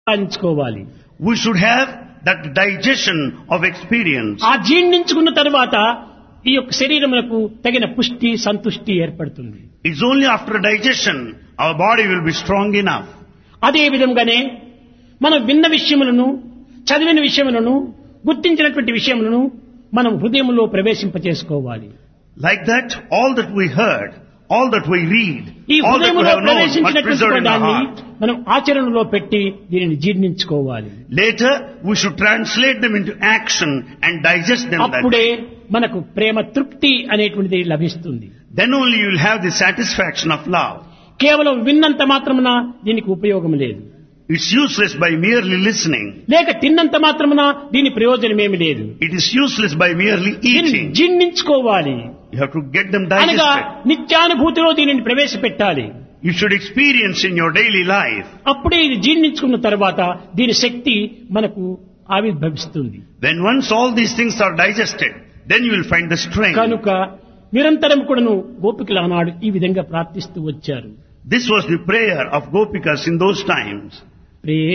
సాధించుకోవాలి We should have that digestion of experience. ఆ జీర్ణించుకున్న తర్వాత ఈ యొక్క శరీరములకు తగిన పుష్టి సంతుష్టి ఏర్పడుతుంది It's only after digestion our body will be strong enough. అదే విధంగానే మనం విన్న విషయములను చదివిన విషయములను గుర్తించినటువంటి విషయములను మనం హృదయంలో ప్రవేశింపచేసుకోవాలి Like that, all that we heard, all that we read, ఈ all that we హృదయంలో have known must ప్రవేశించినటువంటి preserve in our దాన్ని heart. మనం ఆచరణలో పెట్టి దీనిని జీర్ణించుకోవాలి Later, we should translate them into action and digest them. That అప్పుడే మనకు ప్రేమ తృప్తి అనేటువంటిది లభిస్తుంది Then only you will have the satisfaction of love. కేవలం విన్నంత మాత్రమున దీనికి ఉపయోగం లేదు It's useless by merely listening. లేక తిన్నంత మాత్రమున దీని ప్రయోజనమేమి లేదు It is useless by merely దీనిని eating. జీర్ణించుకోవాలి You have to get them అనగా digested. నిత్యానుభూతిలో దీనిని ప్రవేశపెట్టాలి You should experience in your daily life. అప్పుడే ఇది జీర్ణించుకున్న తర్వాత దీని శక్తి మనకు ఆవిర్భవిస్తుంది When once all these things are digested, then you will find the strength. కనుక నిరంతరం కూడాను గోపికలు ఆనాడు ఈ విధంగా ప్రార్థిస్తూ వచ్చారు This was the prayer of Gopikas in those times. Pray